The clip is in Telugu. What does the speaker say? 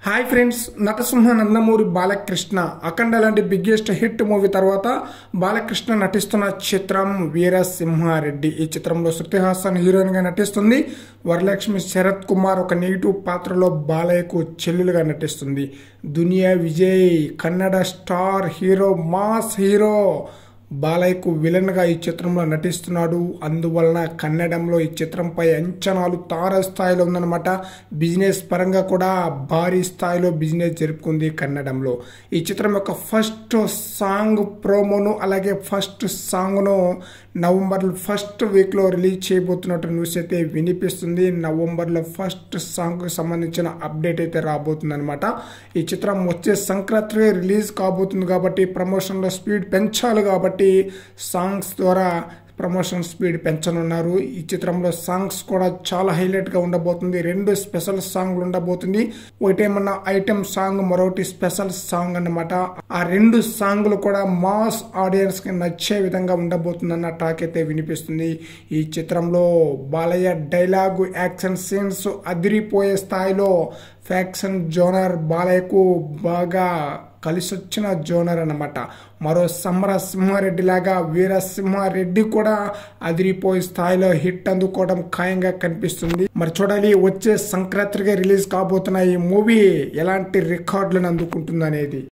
హాయ్ ఫ్రెండ్స్ నటసింహ నందమూరి బాలకృష్ణ అఖండ లాంటి బిగ్గెస్ట్ హిట్ మూవీ తర్వాత బాలకృష్ణ నటిస్తున్న చిత్రం వీరసింహారెడ్డి ఈ చిత్రంలో శృతి హాసన్ హీరోయిన్ గా నటిస్తుంది వరలక్ష్మి శరత్ కుమార్ ఒక నెగిటివ్ పాత్రలో బాలయ్యకు చెల్లెలుగా నటిస్తుంది Duniya Vijay Kannada star hero mass hero బాలయ్యకు విలన్ గా ఈ చిత్రంలో నటిస్తున్నాడు అందువలన కన్నడంలో ఈ చిత్రంపై అంచనాలు తార స్థాయిలో ఉందన్నమాట బిజినెస్ పరంగా కూడా భారీ స్థాయిలో బిజినెస్ జరుపుకుంది కన్నడంలో ఈ చిత్రం యొక్క ఫస్ట్ సాంగ్ ప్రోమోను అలాగే ఫస్ట్ సాంగ్ను నవంబర్ ఫస్ట్ వీక్లో రిలీజ్ చేయబోతున్నట్టు న్యూస్ అయితే వినిపిస్తుంది నవంబర్లో ఫస్ట్ సాంగ్కి సంబంధించిన అప్డేట్ అయితే రాబోతుంది అనమాట ఈ చిత్రం వచ్చే సంక్రాంతికి రిలీజ్ కాబోతుంది కాబట్టి ప్రమోషన్లో స్పీడ్ పెంచాలి కాబట్టి సాంగ్స్ ద్వారా ప్రమోషన్ స్పీడ్ పెంచనున్నారు ఈ చిత్రంలో సాంగ్స్ కూడా చాలా హైలైట్ గా ఉండబోతుంది రెండు స్పెషల్ సాంగ్లు ఉండబోతుంది ఒకటేమన్నా ఐటమ్ సాంగ్ మరొకటి స్పెషల్ సాంగ్ అన్నమాట ఆ రెండు సాంగ్లు కూడా మాస్ ఆడియన్స్ కి నచ్చే విధంగా ఉండబోతుందన్న టాక్ అయితే వినిపిస్తుంది ఈ చిత్రంలో బాలయ్య డైలాగు యాక్షన్ సీన్స్ అదిరిపోయే స్థాయిలో ఫ్యాక్షన్ జోనర్ బాలయ్యకు బాగా కలిసొచ్చిన జోనర్ అన్నమాట మరో సమర సింహారెడ్డి లాగా వీరసింహారెడ్డి కూడా అదిరిపోయే స్థాయిలో హిట్ అందుకోవడం ఖాయంగా కనిపిస్తుంది మరి చూడాలి వచ్చే సంక్రాంతిగా రిలీజ్ కాబోతున్న ఈ మూవీ ఎలాంటి రికార్డులను అందుకుంటుంది అనేది